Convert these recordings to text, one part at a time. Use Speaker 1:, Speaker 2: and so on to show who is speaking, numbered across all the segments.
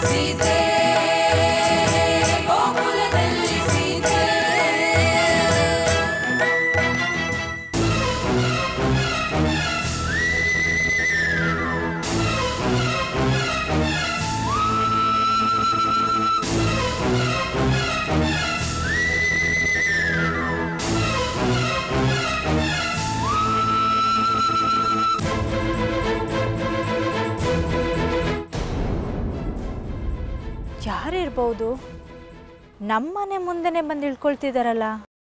Speaker 1: ಸೀತೆ ಗೋಕುಲದಲ್ಲಿ ಸೀತೆ
Speaker 2: ಯಾರಿರ್ಬೋದು ನಮ್ಮನೆ ಮುಂದೆನೆ ಬಂದು ಇಳ್ಕೊಳ್ತಿದಾರಲ್ಲ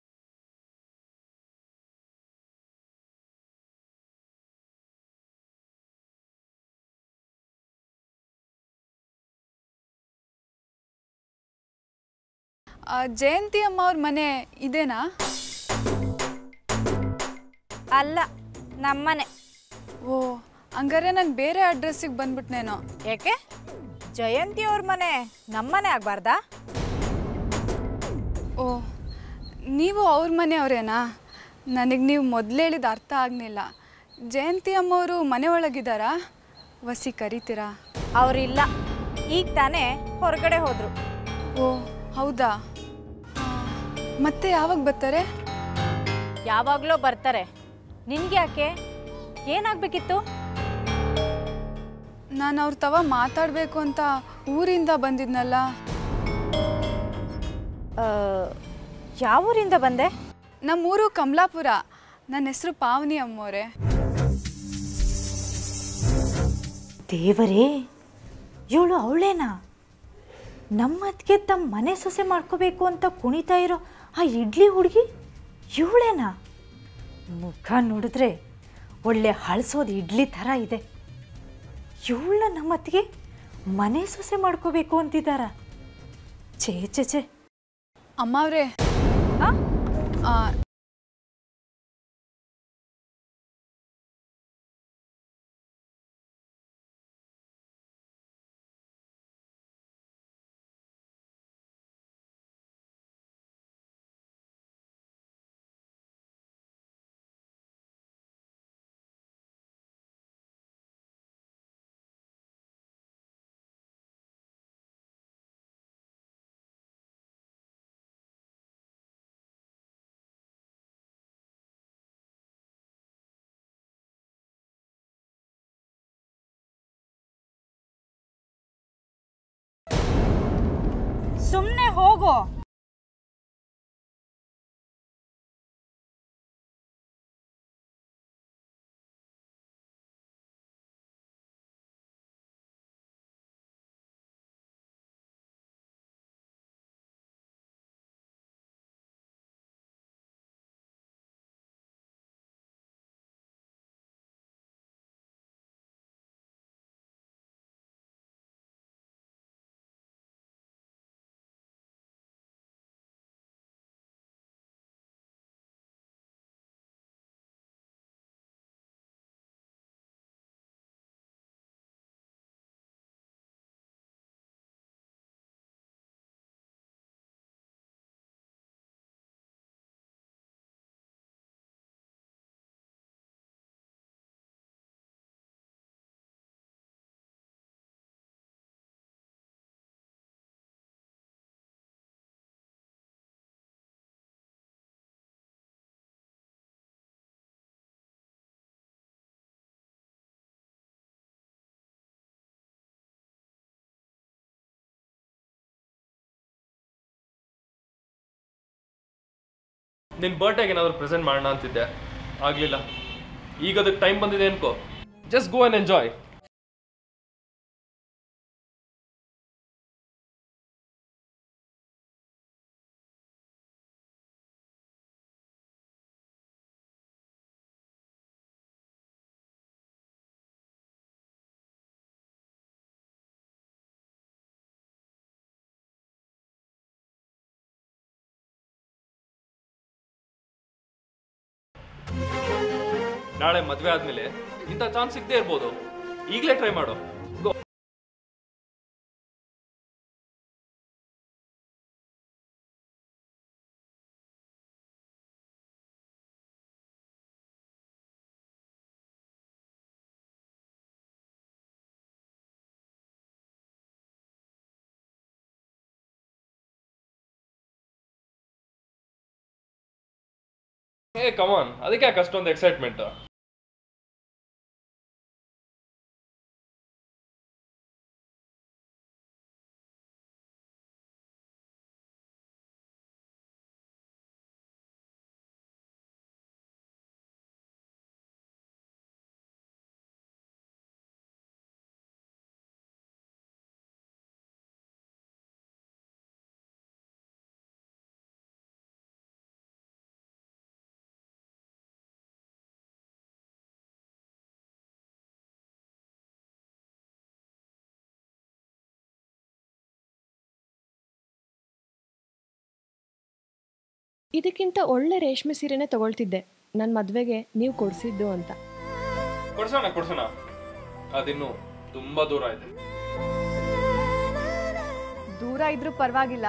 Speaker 3: ಆ, ಜಯಂತಿ ಅಮ್ಮ ಅವ್ರ ಮನೆ ಇದೇನಾ
Speaker 2: ಅಲ್ಲ ನಮ್ಮನೆ
Speaker 3: ಓ ಹಂಗಾರೆ ನಾನು ಬೇರೆ ಅಡ್ರೆಸ್ಸಿಗೆ ಬಂದ್ಬಿಟ್ನೇನೋ
Speaker 2: ಯಾಕೆ ಜಯಂತಿ ಅವ್ರ ಮನೆ ನಮ್ಮನೆ ಆಗ್ಬಾರ್ದಾ
Speaker 3: ಓ ನೀವು ಅವ್ರ ಮನೆಯವರೇನಾ ನನಗೆ ನೀವು ಮೊದಲು ಹೇಳಿದ ಅರ್ಥ ಆಗಲಿಲ್ಲ ಜಯಂತಿ ಅಮ್ಮವರು ಮನೆ ಒಳಗಿದ್ದಾರಾ ವಸಿ ಕರಿತೀರಾ
Speaker 2: ಅವ್ರಿಲ್ಲ ಈಗ ತಾನೇ ಹೊರಗಡೆ ಹೋದ್ರು
Speaker 3: ಓ ಹೌದಾ ಆ, ಮತ್ತೆ ಯಾವಾಗ ಬರ್ತಾರೆ
Speaker 2: ಯಾವಾಗಲೂ ಬರ್ತಾರೆ ನಿನ್ಗೆ ಯಾಕೆ ಏನಾಗಬೇಕಿತ್ತು
Speaker 3: ನಾನು ಅವ್ರ ತವ ಮಾತಾಡಬೇಕು ಅಂತ ಊರಿಂದ ಬಂದಿದ್ನಲ್ಲ
Speaker 2: ಯಾವ ಊರಿಂದ ಬಂದೆ
Speaker 3: ನಮ್ಮೂರು ಕಮಲಾಪುರ ನನ್ನ ಹೆಸರು ಪಾವನಿ ಅಮ್ಮೋರೆ
Speaker 2: ದೇವರೇ ಇವಳು ಅವಳೇನಾ ನಮ್ಮದ್ಗೆ ತಮ್ಮ ಮನೆ ಸೊಸೆ ಮಾಡ್ಕೋಬೇಕು ಅಂತ ಕುಣಿತಾ ಇರೋ ಆ ಇಡ್ಲಿ ಹುಡುಗಿ ಇವಳೇನಾ ಮುಖ ನೋಡಿದ್ರೆ ಒಳ್ಳೆ ಹಳಸೋದು ಇಡ್ಲಿ ಥರ ಇದೆ ಇವಳನ್ನ ನಮ್ಮತ್ತಿಗೆ ಮನೆ ಸೊಸೆ ಮಾಡ್ಕೋಬೇಕು ಅಂತಿದ್ದಾರ ಛೇ ಛೇ ಛೇ
Speaker 3: ಅಮ್ಮ ಅವರೇ
Speaker 2: ಆ? ಸುಮ್ಮನೆ ಹೋಗು
Speaker 4: ನಿನ್ನ ಬರ್ಡೇಗೆ ಏನಾದರೂ ಪ್ರೆಸೆಂಟ್ ಮಾಡೋಣ ಅಂತಿದ್ದೆ ಆಗಲಿಲ್ಲ ಈಗ ಅದಕ್ಕೆ ಟೈಮ್ ಬಂದಿದೆ ಅನ್ಕೋ ಜಸ್ಟ್ ಗೋ ಆ್ಯಂಡ್ ಎಂಜಾಯ್ ನಾಳೆ ಮದುವೆ ಆದಮೇಲೆ ಇಂಥ ಚಾನ್ಸ್ ಸಿಗದೆ ಇರ್ಬೋದು ಈಗಲೇ ಟ್ರೈ ಮಾಡು ಏ ಕಮಾನ್ ಅದಕ್ಕೆ ಯಾಕೆ ಅಷ್ಟೊಂದು ಎಕ್ಸೈಟ್ಮೆಂಟ್
Speaker 5: ಇದಕ್ಕಿಂತ ಒಳ್ಳೆ ರೇಷ್ಮೆ ಸೀರೆನೇ ತಗೊಳ್ತಿದ್ದೆ ನನ್ನ ಮದುವೆಗೆ ನೀವು ಕೊಡಿಸಿದ್ದು ಅಂತ
Speaker 4: ಕೊಡ್ಸೋಣ ಕೊಡ್ಸೋಣ ಅದಿನ್ನು ತುಂಬಾ ದೂರ ಇದೆ
Speaker 3: ದೂರ ಇದ್ರೂ ಪರವಾಗಿಲ್ಲ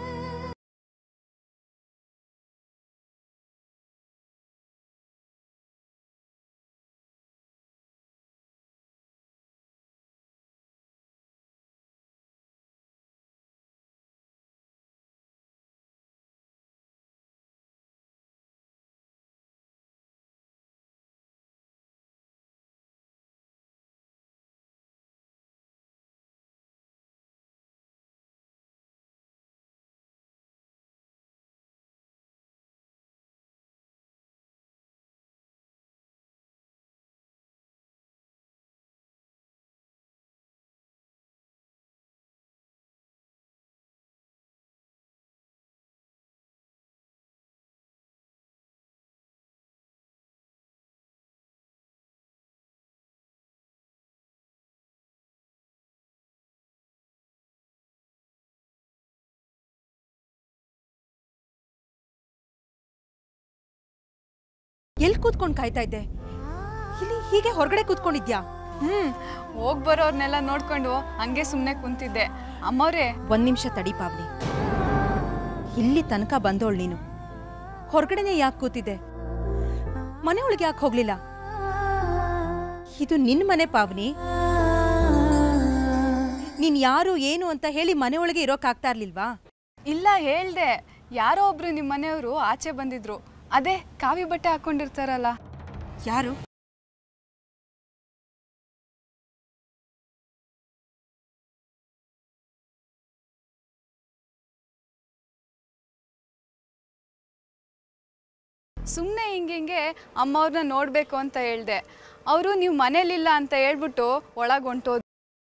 Speaker 6: ಎಲ್ಲಿ ಕೂತ್ಕೊಂಡು ಕಾಯ್ತಾ ಇದ್ದೆ ಇಲ್ಲಿ ಹೀಗೆ ಹೊರಗಡೆ ಕೂತ್ಕೊಂಡಿದ್ಯಾ
Speaker 3: ಹ್ಮ್ ಹೋಗ್ ಬರೋರ್ನೆಲ್ಲ ನೋಡ್ಕೊಂಡು ಹಂಗೆ ಸುಮ್ಮನೆ ಕುಂತಿದ್ದೆ ಅಮ್ಮವ್ರೆ
Speaker 6: ಒಂದ್ ನಿಮಿಷ ತಡಿ ಪಾವ್ನಿ ಇಲ್ಲಿ ತನಕ ಬಂದೋಳ್ ನೀನು ಹೊರಗಡೆನೆ ಯಾಕೆ ಕೂತಿದ್ದೆ ಮನೆ ಒಳಗೆ ಯಾಕೆ ಹೋಗ್ಲಿಲ್ಲ ಇದು ನಿನ್ ಮನೆ ಪಾವ್ನಿ ನೀನ್ ಯಾರು ಏನು ಅಂತ ಹೇಳಿ ಮನೆ ಒಳಗೆ ಇರೋಕ್ಕಾಗ್ತಾ ಇರ್ಲಿಲ್ವಾ
Speaker 3: ಇಲ್ಲ ಹೇಳ್ದೆ ಯಾರೋ ಒಬ್ರು ನಿಮ್ಮ ಮನೆಯವರು ಆಚೆ ಬಂದಿದ್ರು ಅದೇ ಕಾವಿ ಬಟ್ಟೆ ಹಾಕೊಂಡಿರ್ತಾರಲ್ಲ
Speaker 6: ಯಾರು
Speaker 3: ಸುಮ್ಮನೆ ಹಿಂಗೆ ಹಿಂಗೆ ಅಮ್ಮವ್ರನ್ನ ನೋಡಬೇಕು ಅಂತ ಹೇಳ್ದೆ ಅವರು ನೀವು ಮನೇಲಿಲ್ಲ ಅಂತ ಹೇಳ್ಬಿಟ್ಟು ಒಳಗೆ ಹೊಂಟೋದ್ರು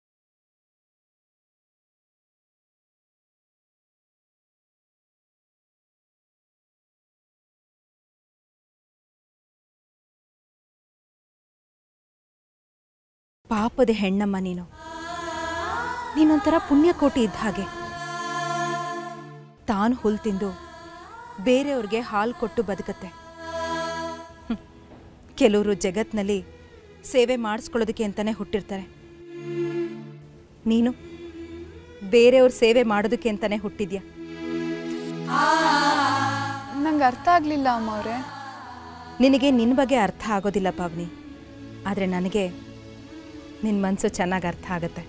Speaker 6: ಪಾಪದ ಹೆಣ್ಣಮ್ಮ ನೀನು ನೀನೊಂಥರ ಪುಣ್ಯಕೋಟಿ ಇದ್ದ ಹಾಗೆ ತಾನು ಹುಲ್ ತಿಂದು ಬೇರೆಯವ್ರಿಗೆ ಹಾಲು ಕೊಟ್ಟು ಬದುಕತ್ತೆ ಹ್ಮ್. ಕೆಲವರು ಜಗತ್ನಲ್ಲಿ ಸೇವೆ ಮಾಡಿಸ್ಕೊಳ್ಳೋದಕ್ಕೆ ಅಂತಾನೆ ಹುಟ್ಟಿರ್ತಾರೆ ನೀನು ಬೇರೆಯವ್ರ ಸೇವೆ ಮಾಡೋದಕ್ಕೆ ಅಂತಾನೆ ಹುಟ್ಟಿದ್ಯಾ
Speaker 3: ನಂಗೆ ಅರ್ಥ ಆಗಲಿಲ್ಲ ಅಮ್ಮವ್ರೆ
Speaker 6: ನಿನಗೆ ನಿನ್ನ ಬಗ್ಗೆ ಅರ್ಥ ಆಗೋದಿಲ್ಲ ಪಾವ್ನಿ ಆದರೆ ನನಗೆ ನಿನ್ನ ಮನಸ್ಸು ಚೆನ್ನಾಗಿ ಅರ್ಥ ಆಗುತ್ತೆ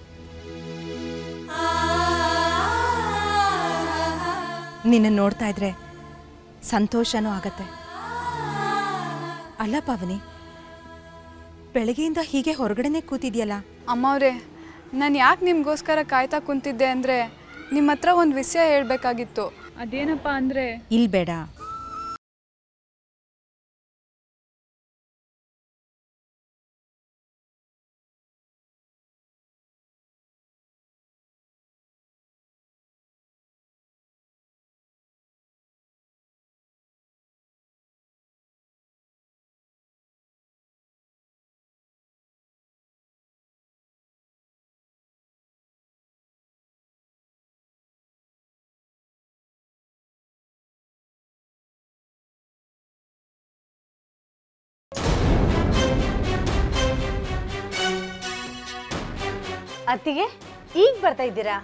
Speaker 6: ನಿನ್ನ ನೋಡ್ತಾ ಇದ್ರೆ ಸಂತೋಷನೂ ಆಗತ್ತೆ ಅಲ್ಲ ಪಾವನಿ ಬೆಳಗ್ಗೆಯಿಂದ ಹೀಗೆ ಹೊರಗಡೆನೆ ಕೂತಿದ್ಯಲ್ಲ
Speaker 3: ಅಮ್ಮವ್ರೆ ನಾನು ಯಾಕೆ ನಿಮಗೋಸ್ಕರ ಕಾಯ್ತಾ ಕುಂತಿದ್ದೆ ಅಂದರೆ ನಿಮ್ಮ ಹತ್ರ ಒಂದು ವಿಷಯ ಹೇಳಬೇಕಾಗಿತ್ತು ಅದೇನಪ್ಪ ಅಂದರೆ
Speaker 6: ಇಲ್ಲಿ ಬೇಡ
Speaker 2: ಅತ್ತಿಗೆ ಈಗ ಬರ್ತಾ ಇದ್ದೀರಾ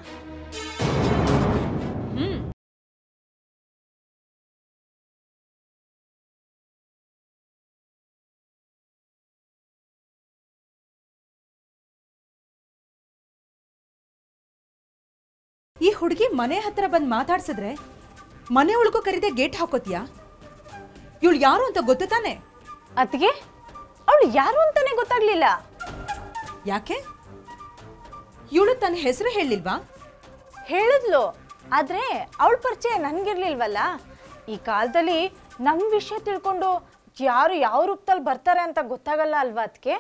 Speaker 6: ಈ ಹುಡುಗಿ ಮನೆ ಹತ್ರ ಬಂದು ಮಾತಾಡ್ಸಿದ್ರೆ ಮನೆ ಒಳಗೂ ಕರೀದೆ ಗೇಟ್ ಹಾಕೋತೀಯಾ ಇವಳು ಯಾರು ಅಂತ ಗೊತ್ತು ತಾನೆ
Speaker 2: ಅತ್ಗೆ ಅವಳು ಯಾರು ಅಂತಾನೆ ಗೊತ್ತಾಗ್ಲಿಲ್ಲ
Speaker 6: ಯಾಕೆ ಇವಳು ತನ್ನ ಹೆಸರು ಹೇಳಿಲ್ವಾ
Speaker 2: ಹೇಳಿದ್ಲು ಆದ್ರೆ ಅವಳ ಪರಿಚಯ ನನ್ಗಿರ್ಲಿಲ್ವಲ್ಲ ಈ ಕಾಲದಲ್ಲಿ ನಮ್ಮ ವಿಷಯ ತಿಳ್ಕೊಂಡು ಯಾರು ಯಾವ ರೂಪದಲ್ಲಿ ಬರ್ತಾರೆ ಅಂತ ಗೊತ್ತಾಗಲ್ಲ ಅಲ್ವಾ ಅದಕ್ಕೆ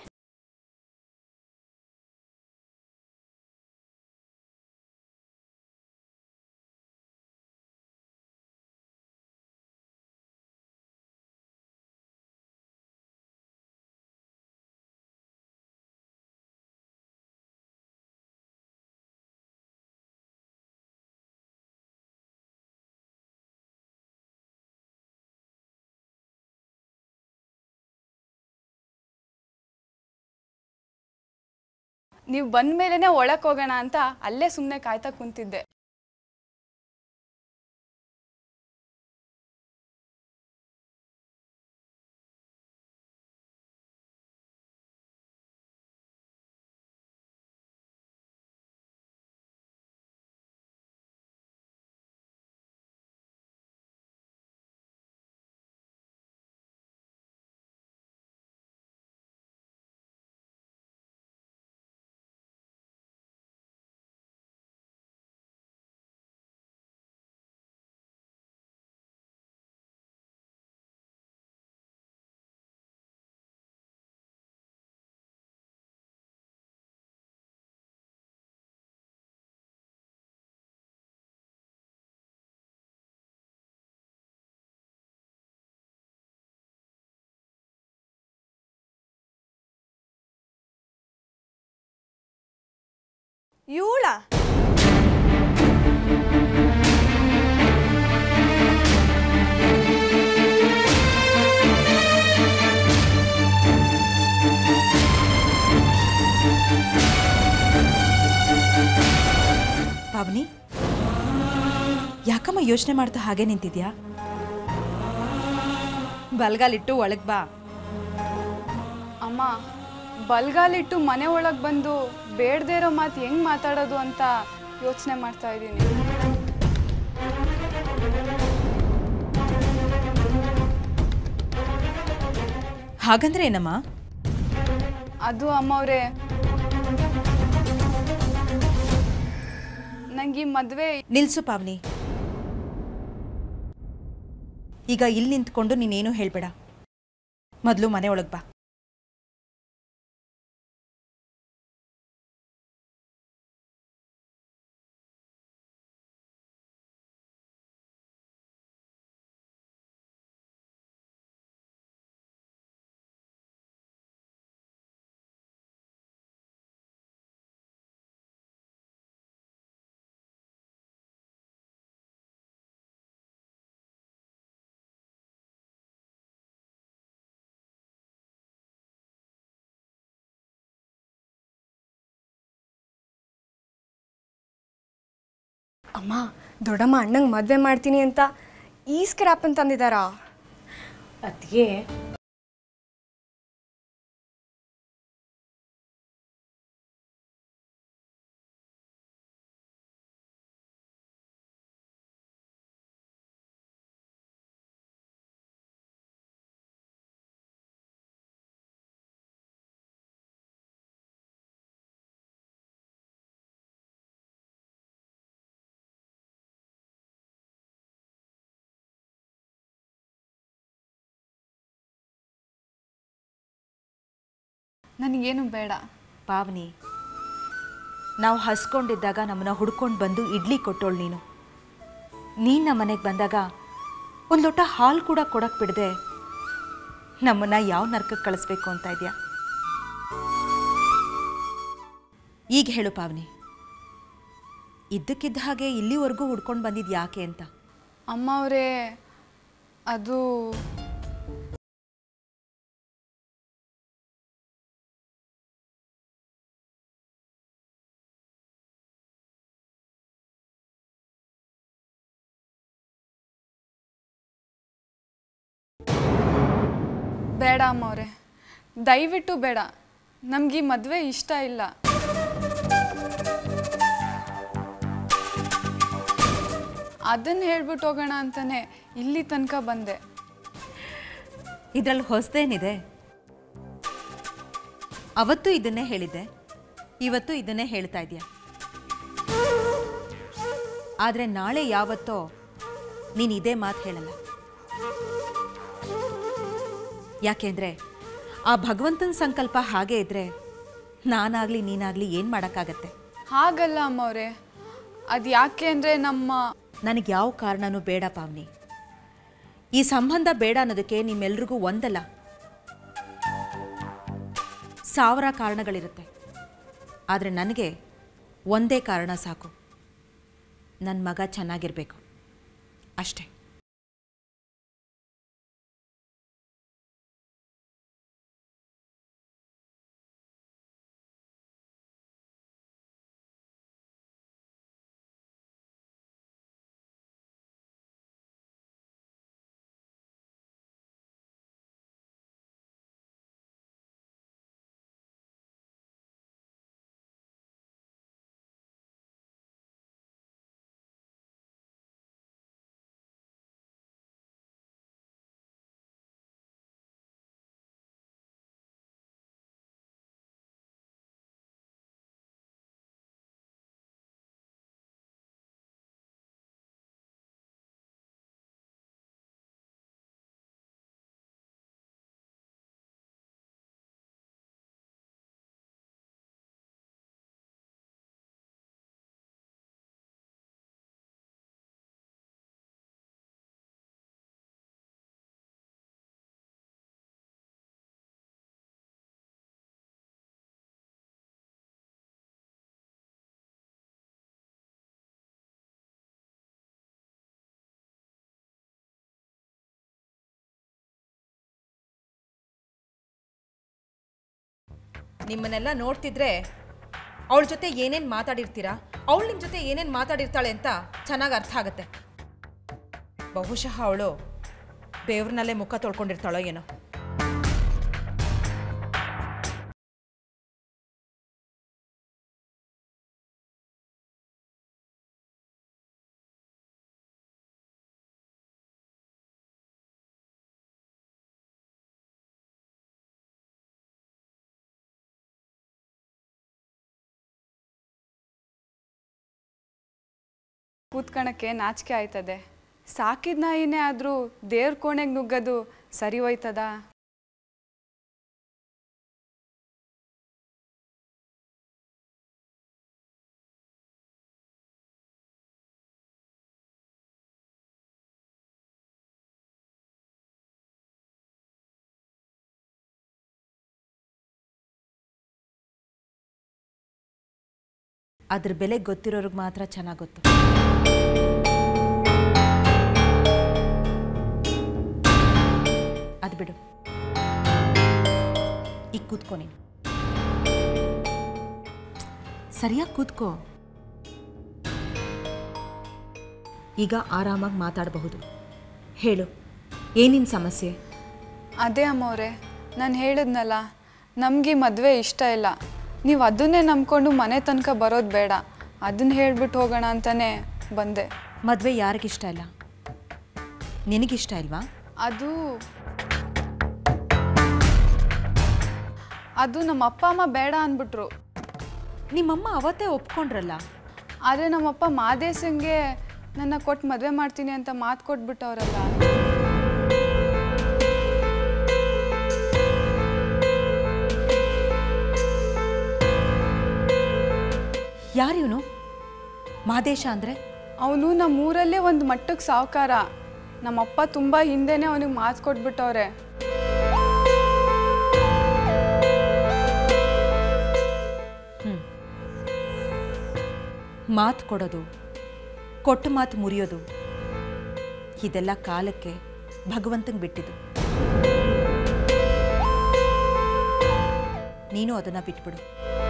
Speaker 3: ನೀವು ಬಂದ ಮೇಲೇ ಒಳಕ್ಕೆ ಹೋಗೋಣ ಅಂತ ಅಲ್ಲೇ ಸುಮ್ಮನೆ ಕಾಯ್ತಾ ಕುಂತಿದ್ದೆ
Speaker 2: ಇವಳ
Speaker 6: ಪಾವನಿ ಯಾಕಮ್ಮ ಯೋಚನೆ ಮಾಡ್ತಾ ಹಾಗೆ ನಿಂತಿದ್ಯಾ ಬಲ್ಗಾಲಿಟ್ಟು ಒಳಗ್ ಬಾ
Speaker 3: ಅಮ್ಮ ಬಲ್ಗಾಲಿಟ್ಟು ಮನೆ ಒಳಗೆ ಬಂದು ಬೇಡದೇ ಇರೋ ಮಾತು ಹೆಂಗೆ ಮಾತಾಡೋದು ಅಂತ ಯೋಚನೆ ಮಾಡ್ತಾ ಇದ್ದೀನಿ
Speaker 6: ಹಾಗಂದ್ರೆ ಏನಮ್ಮ
Speaker 3: ಅದು ಅಮ್ಮವ್ರೆ ನಂಗೆ ಈ ಮದುವೆ
Speaker 6: ನಿಲ್ಸು ಪಾವನಿ ಈಗ ಇಲ್ಲಿ ನಿಂತ್ಕೊಂಡು ನೀನೇನು ಹೇಳ್ಬೇಡ ಮೊದಲು ಮನೆ ಒಳಗ್ ಬಾ
Speaker 7: ಅಮ್ಮ ದೊಡ್ಡಮ್ಮ ಅಣ್ಣಂಗೆ ಮದುವೆ ಮಾಡ್ತೀನಿ ಅಂತ ಈ ಸ್ಕ್ರಾಪ್ ಅಂತ ತಂದಿದ್ದಾರಾ
Speaker 2: ಅದ್ಗೆ
Speaker 3: ನನಗೇನು ಬೇಡ
Speaker 6: ಪಾವನಿ ನಾವು ಹಸ್ಕೊಂಡಿದ್ದಾಗ ನಮ್ಮನ್ನ ಹುಡ್ಕೊಂಡು ಬಂದು ಇಡ್ಲಿ ಕೊಟ್ಟೋಳು ನೀನು ನೀನು ನಮ್ಮ ಮನೆಗೆ ಬಂದಾಗ ಒಂದು ಲೋಟ ಹಾಲು ಕೂಡ ಕೊಡಕ್ಕೆ ಬಿಡದೆ ನಮ್ಮನ್ನ ಯಾವ ನರ್ಕಕ್ಕೆ ಕಳಿಸ್ಬೇಕು ಅಂತ ಇದೆಯಾ ಈಗ ಹೇಳು ಪಾವನಿ ಇದ್ದಕ್ಕಿದ್ದ ಹಾಗೆ ಇಲ್ಲಿವರೆಗೂ ಹುಡ್ಕೊಂಡು ಬಂದಿದ್ದು ಯಾಕೆ ಅಂತ
Speaker 3: ಅಮ್ಮ ಅವರೇ ಅದು ಬೇಡ ಅಮ್ಮ ಅವರೇ ದಯವಿಟ್ಟು ಬೇಡ ನಮ್ಗೆ ಈ ಮದುವೆ ಇಷ್ಟ ಇಲ್ಲ ಅದನ್ನು ಹೇಳ್ಬಿಟ್ಟು ಹೋಗೋಣ ಅಂತಾನೆ ಇಲ್ಲಿ ತನಕ ಬಂದೆ
Speaker 6: ಇದರಲ್ಲಿ ಹೊಸದೇನಿದೆ ಅವತ್ತು ಇದನ್ನೇ ಹೇಳಿದ್ದೆ ಇವತ್ತು ಇದನ್ನೇ ಹೇಳ್ತಾ ಇದೆಯಾ ಆದರೆ ನಾಳೆ ಯಾವತ್ತೋ ನೀನು ಇದೇ ಮಾತು ಹೇಳಲ್ಲ ಯಾಕೆಂದರೆ ಆ ಭಗವಂತನ ಸಂಕಲ್ಪ ಹಾಗೆ ಇದ್ದರೆ ನಾನಾಗಲಿ ನೀನಾಗಲಿ ಏನು ಮಾಡೋಕ್ಕಾಗತ್ತೆ
Speaker 3: ಹಾಗಲ್ಲ ಅಮ್ಮವ್ರೆ ಅದು ಯಾಕೆ ಅಂದರೆ ನಮ್ಮ
Speaker 6: ನನಗೆ ಯಾವ ಕಾರಣನೂ ಬೇಡ ಪಾವನಿ ಈ ಸಂಬಂಧ ಬೇಡ ಅನ್ನೋದಕ್ಕೆ ನಿಮ್ಮೆಲ್ರಿಗೂ ಒಂದಲ್ಲ ಸಾವಿರ ಕಾರಣಗಳಿರುತ್ತೆ ಆದರೆ ನನಗೆ ಒಂದೇ ಕಾರಣ ಸಾಕು ನನ್ನ ಮಗ ಚೆನ್ನಾಗಿರಬೇಕು ಅಷ್ಟೇ ನಿಮ್ಮನ್ನೆಲ್ಲ ನೋಡ್ತಿದ್ರೆ ಅವಳ ಜೊತೆ ಏನೇನು ಮಾತಾಡಿರ್ತೀರಾ ಅವಳು ನಿಮ್ಮ ಜೊತೆ ಏನೇನು ಮಾತಾಡಿರ್ತಾಳೆ ಅಂತ ಚೆನ್ನಾಗಿ ಅರ್ಥ ಆಗುತ್ತೆ ಬಹುಶಃ ಅವಳು ಬೇವ್ರನಲ್ಲೇ ಮುಖ ತೊಳ್ಕೊಂಡಿರ್ತಾಳೋ ಏನೋ
Speaker 3: ಕೂತ್ಕಣಕ್ಕೆ ನಾಚಿಕೆ ಆಯ್ತದೆ ಸಾಕಿದ ನಾಯಿನೇ ಆದರೂ ದೇವ್ರ ಕೋಣೆಗೆ ನುಗ್ಗದು ಸರಿ ಹೋಯ್ತದ
Speaker 6: ಅದ್ರ ಬೆಲೆ ಗೊತ್ತಿರೋರಿಗೆ ಮಾತ್ರ ಚೆನ್ನಾಗಿ ಗೊತ್ತು ಅದು ಬಿಡು ಈಗ ಕೂತ್ಕೋ ನೀನು ಸರಿಯಾಗಿ ಕೂತ್ಕೋ ಈಗ ಆರಾಮಾಗಿ ಮಾತಾಡಬಹುದು ಹೇಳು ಏನಿನ ಸಮಸ್ಯೆ
Speaker 3: ಅದೇ ಅಮ್ಮವ್ರೆ ನಾನು ಹೇಳಿದ್ನಲ್ಲ ನಮಗೆ ಮದುವೆ ಇಷ್ಟ ಇಲ್ಲ ನೀವು ಅದನ್ನೇ ನಂಬ್ಕೊಂಡು ಮನೆ ತನಕ ಬರೋದು ಬೇಡ ಅದನ್ನ ಹೇಳ್ಬಿಟ್ಟು ಹೋಗೋಣ ಅಂತಲೇ ಬಂದೆ
Speaker 6: ಮದುವೆ ಯಾರಿಗಿಷ್ಟ ಇಲ್ಲ ನಿನಗಿಷ್ಟ ಇಲ್ವಾ
Speaker 3: ಅದು ಅದು ನಮ್ಮ ಅಪ್ಪ ಅಮ್ಮ ಬೇಡ ಅಂದ್ಬಿಟ್ರು
Speaker 6: ನಿಮ್ಮಮ್ಮ ಅವತ್ತೇ ಒಪ್ಕೊಂಡ್ರಲ್ಲ
Speaker 3: ಆದರೆ ನಮ್ಮಪ್ಪ ಮಾದೇಶಂಗೆ ನನ್ನ ಕೊಟ್ಟು ಮದುವೆ ಮಾಡ್ತೀನಿ ಅಂತ ಮಾತು ಕೊಟ್ಬಿಟ್ಟವ್ರಲ್ಲ
Speaker 6: ಯಾರಿವನು ಮಾದೇಶ ಅಂದರೆ
Speaker 3: ಅವನು ನಮ್ಮ ಊರಲ್ಲೇ ಒಂದು ಮಟ್ಟಕ್ಕೆ ಸಾವುಕಾರ ನಮ್ಮಪ್ಪ ತುಂಬ ಹಿಂದೆನೇ ಅವನಿಗೆ ಮಾತು ಕೊಟ್ಬಿಟ್ಟವ್ರೆ
Speaker 6: ಮಾತು ಕೊಡೋದು ಕೊಟ್ಟು ಮಾತು ಮುರಿಯೋದು ಇದೆಲ್ಲ ಕಾಲಕ್ಕೆ ಭಗವಂತಂಗೆ ಬಿಟ್ಟಿದ್ದು ನೀನು ಅದನ್ನು ಬಿಟ್ಬಿಡು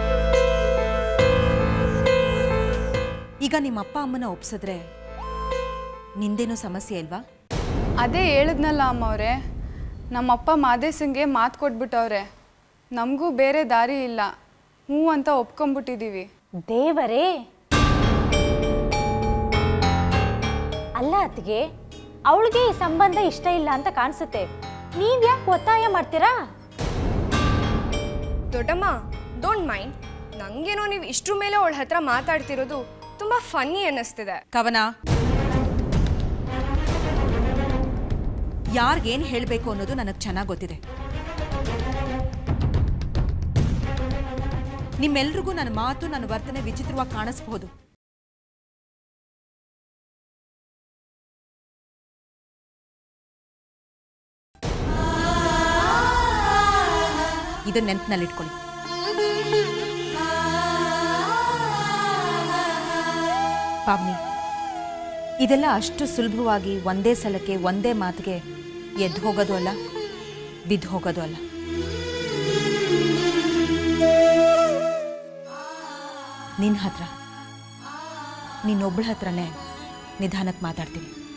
Speaker 6: ಈಗ ನಿಮ್ಮ ಅಪ್ಪ ಅಮ್ಮನ ಒಪ್ಸಿದ್ರೆ ನಿಂದೇನೂ ಸಮಸ್ಯೆ ಇಲ್ವಾ
Speaker 3: ಅದೇ ಹೇಳಿದ್ನಲ್ಲ ಅಮ್ಮವ್ರೆ ನಮ್ಮಪ್ಪ ಮಾದೇಶಂಗೆ ಮಾತು ಕೊಟ್ಬಿಟ್ಟವ್ರೆ ನಮಗೂ ಬೇರೆ ದಾರಿ ಇಲ್ಲ ಹ್ಞೂ ಅಂತ ಒಪ್ಕೊಂಬಿಟ್ಟಿದ್ದೀವಿ
Speaker 2: ದೇವರೇ ಅಲ್ಲ ಅತ್ತಿಗೆ ಅವಳಿಗೆ ಈ ಸಂಬಂಧ ಇಷ್ಟ ಇಲ್ಲ ಅಂತ ಕಾಣಿಸುತ್ತೆ ನೀವು ಯಾಕೆ ಒತ್ತಾಯ ಮಾಡ್ತೀರಾ
Speaker 7: ದೊಡ್ಡಮ್ಮ ಡೋಂಟ್ ಮೈಂಡ್ ನಂಗೇನೋ ನೀವು ಇಷ್ಟ್ರ ಮೇಲೆ ಅವಳ ಹತ್ರ ಮಾತಾಡ್ತಿರೋದು ತುಂಬ ಫನ್ನಿ ಅನ್ನಿಸ್ತಿದೆ
Speaker 6: ಕವನ ಯಾರಿಗೇನು ಹೇಳಬೇಕು ಅನ್ನೋದು ನನಗೆ ಚೆನ್ನಾಗಿ ಗೊತ್ತಿದೆ ನಿಮ್ಮೆಲ್ರಿಗೂ ನನ್ನ ಮಾತು ನನ್ನ ವರ್ತನೆ ವಿಚಿತ್ರವಾಗಿ ಕಾಣಿಸ್ಬಹುದು ಇದನ್ನ ನೆನಪಿನಲ್ಲಿಟ್ಕೊಳ್ಳಿ ಪಾವ್ನಿ ಇದೆಲ್ಲ ಅಷ್ಟು ಸುಲಭವಾಗಿ ಒಂದೇ ಸಲಕ್ಕೆ ಒಂದೇ ಮಾತಿಗೆ ಎದ್ದು ಹೋಗೋದು ಅಲ್ಲ ಬಿದ್ದು ಹೋಗೋದು ಅಲ್ಲ ನಿನ್ನ ಹತ್ರ ನಿನ್ನೊಬ್ಬಳ ಹತ್ರನೇ ನಿಧಾನಕ್ಕೆ ಮಾತಾಡ್ತೀನಿ